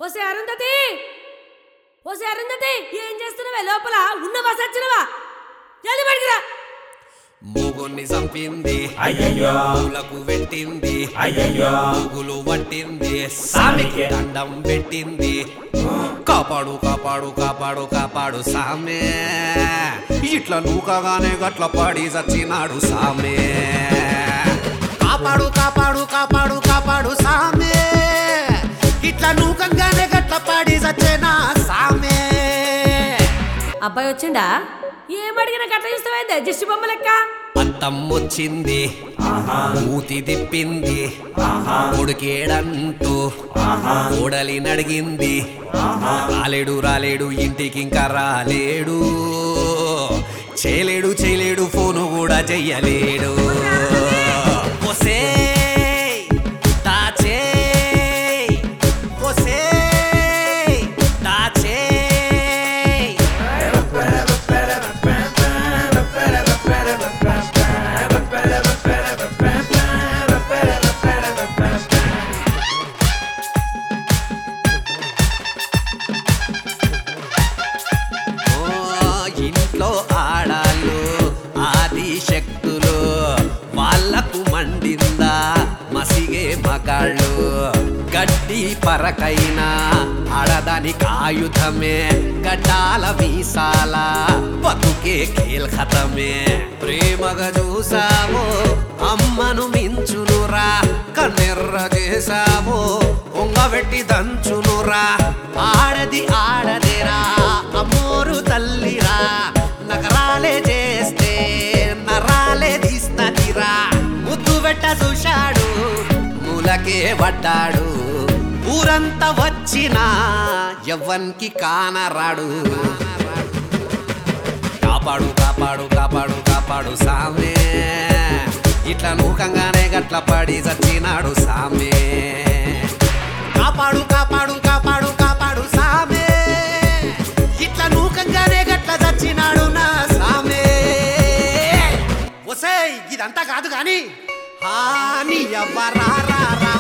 ఓసే అరుంధతి ఓసే అరుంధతి ఏం చేస్తున్నావే లోపల ఉన్నవా సచ్చినవా జల్ది బయటికిరా మూగుని చంపింది అయ్యయ్యో పూలకు పెట్టింది అయ్యయ్యో మూగులు పట్టింది సామికి దండం పెట్టింది కాపాడు కాపాడు కాపాడు కాపాడు సామే ఇట్లా నూకగానే గట్ల పడి చచ్చినాడు సామే కాపాడు కాపాడు కాపాడు కాపాడు సామే ఇట్లా నూకంగానే గట్ల పడి చచ్చేనా సామే అబ్బాయి వచ్చిండా ఏమడిగినా గట్ల చూస్తావైందే దిష్టి బొమ్మ లెక్క అత్తం వచ్చింది మూతి తిప్పింది కొడుకేడంటూ కోడలి నడిగింది రాలేడు రాలేడు ఇంటికి ఇంకా రాలేడు చేయలేడు చేయలేడు ఫోను కూడా చెయ్యలేడు ఒసేయ్, దాచేయ్, ఒసేయ్, దాచేయ్. ఓ, ఇంట్లో ఆడాలు ఆది శక్తులు వాళ్ళకు మండిందా మసిగే మగాళ్ళు గడ్డి పరకైనా ఆడదానికి ఆయుధమే గడ్డాల మీసాల బతుకే ఖేల్ఖతమే ప్రేమగా చూసావో అమ్మను మించునురా కన్నెర్ర చేసావో ఉంగబెట్టి దంచునురా ఆడది ఆడదేరా అమ్మోరు తల్లిరా నగరాలే చేస్తే నరాలే తీస్తదిరా ముద్దు పెట్ట చూశాడు మూలకే పడ్డాడు ఊరంతా వచ్చినా ఎవ్వనికి కానరాడు కాపాడు కాపాడు కాపాడు కాపాడు సామే ఇట్లా నూకంగానే గట్ల పడి చచ్చినాడు సామే కాపాడు కాపాడు కాపాడు కాపాడు సామే ఇట్లా నూకంగానే గట్ల చచ్చినాడు నా సామే ఒసేయ్ ఇదంతా కాదు గాని హాని ఎవ్వరా రా రా